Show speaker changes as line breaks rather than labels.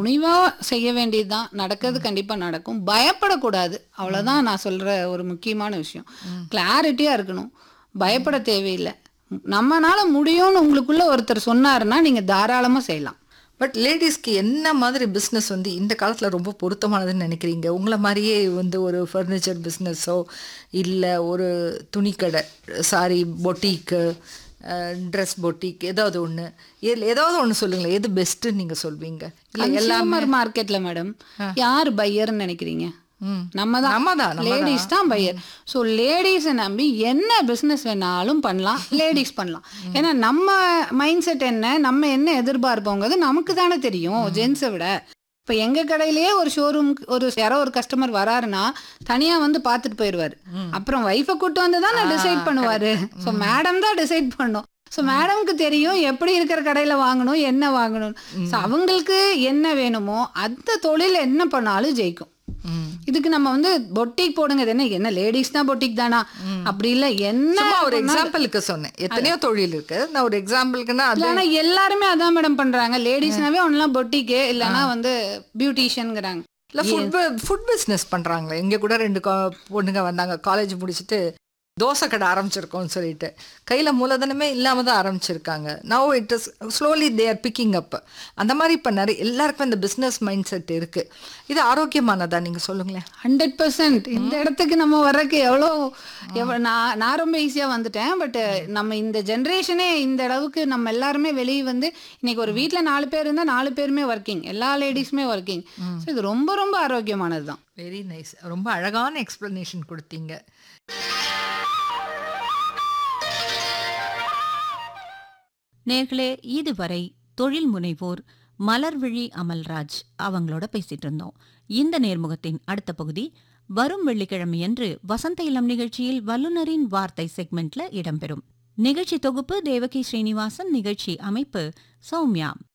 துணிவா செய்ய வேண்டியதுதான் நடக்கிறது கண்டிப்பா நடக்கும் பயப்படக்கூடாது அவ்வளவுதான் நான் சொல்ற ஒரு முக்கியமான விஷயம் கிளாரிட்டியா இருக்கணும் பயப்பட தேவையில்லை நம்மனால முடியும்னு உங்களுக்குள்ள ஒருத்தர் சொன்னாருன்னா நீங்க தாராளமா செய்யலாம்
பட் லேடிஸ்க்கு என்ன மாதிரி பிஸ்னஸ் வந்து இந்த காலத்தில் ரொம்ப பொருத்தமானதுன்னு நினைக்கிறீங்க உங்களை மாதிரியே வந்து ஒரு ஃபர்னிச்சர் பிஸ்னஸோ இல்லை ஒரு துணிக்கடை சாரி பொட்டிக்கு ட்ரெஸ் பொட்டிக் ஏதாவது ஒன்று இதில் ஏதாவது ஒன்று சொல்லுங்களேன் எது பெஸ்ட்டுன்னு நீங்கள் சொல்வீங்க இல்லை எல்லாமே
கன்சியூமர் மார்க்கெட்ல மேடம் யார் பையர்னு நினைக்கிறீங்க
ம்.
நம்ம தான்
நம்ம தான், நம்ம
லேடிஸ் தான் பையர் ஸோ லேடிஸை நம்பி என்ன பிஸ்னஸ் வேணாலும் பண்ணலாம் லேடிஸ் பண்ணலாம் ஏன்னா நம்ம மைண்ட் செட் என்ன நம்ம என்ன எதிர்பார்ப்போங்கிறது நமக்கு தானே தெரியும் ஜென்ஸை விட இப்போ எங்க கடையிலேயே ஒரு ஷோரூம்க்கு ஒரு யாரோ ஒரு கஸ்டமர் வராருன்னா தனியா வந்து பார்த்துட்டு போயிடுவாரு அப்புறம் ஒய்ஃபை கூட்டு வந்து தான் டிசைட் பண்ணுவாரு ஸோ மேடம் தான் டிசைட் பண்ணும் ஸோ மேடம்க்கு தெரியும் எப்படி இருக்கிற கடையில வாங்கணும் என்ன வாங்கணும் ஸோ அவங்களுக்கு என்ன வேணுமோ அந்த தொழில் என்ன பண்ணாலும் ஜெயிக்கும்
ம்.
இதுக்கு நம்ம வந்து பொட்டிக் போடுங்க இது என்ன என்ன லேடிஸ் தான் பொட்டிக் தானா அப்படி இல்ல என்ன
சும்மா ஒரு
பண்ணாலும்-
எக்ஸாம்பிளுக்கு சொன்னேன் எத்தனையோ தொழில் இருக்கு நான் ஒரு எக்ஸாம்பிளுக்குன்னா அது
இல்ல, ஆனா எல்லாருமே அதான் மேடம் பண்றாங்க லேடிஸ்னாவே ஒன்னுலாம் பொட்டிக்கு இல்லனா வந்து பியூட்டிஷியன்ங்கிறாங்க
இல்லை ஃபுட் ஃபுட் பிஸ்னஸ் பண்ணுறாங்களே இங்கே கூட ரெண்டு கா- பொண்ணுங்க வந்தாங்க காலேஜ் முடிச்சுட்டு தோசை கடை ஆரம்பிச்சிருக்கோம்னு சொல்லிட்டு கையில் மூலதனமே இல்லாமல் தான் ஆரம்பிச்சிருக்காங்க now it is slowly they are picking up அந்த மாதிரி இப்போ நிறைய எல்லாருக்கும் இந்த பிஸ்னஸ் மைண்ட் செட் இருக்குது இது ஆரோக்கியமானதா நீங்கள் சொல்லுங்களேன்
ஹண்ட்ரட் பர்சன்ட் இந்த இடத்துக்கு நம்ம வர்றதுக்கு எவ்வளோ எவ்வளோ நான் நான் ரொம்ப ஈஸியாக வந்துட்டேன் பட் நம்ம இந்த ஜென்ரேஷனே இந்த அளவுக்கு நம்ம எல்லாருமே வெளியே வந்து இன்னைக்கு ஒரு வீட்டில் நாலு பேர் இருந்தால் நாலு பேருமே ஒர்க்கிங் எல்லா லேடிஸுமே ஒர்க்கிங் ஸோ இது ரொம்ப ரொம்ப ஆரோக்கியமானது தான்
வெரி நைஸ் ரொம்ப அழகான எக்ஸ்ப்ளனேஷன் கொடுத்தீங்க
நேர்களே இதுவரை தொழில் முனைவோர் மலர்விழி அமல்ராஜ் அவங்களோட பேசிட்டு இருந்தோம் இந்த நேர்முகத்தின் அடுத்த பகுதி வரும் வெள்ளிக்கிழமையன்று வசந்த இளம் நிகழ்ச்சியில் வல்லுனரின் வார்த்தை செக்மெண்ட்ல இடம்பெறும் நிகழ்ச்சி தொகுப்பு தேவகி ஸ்ரீனிவாசன் நிகழ்ச்சி அமைப்பு சௌமியா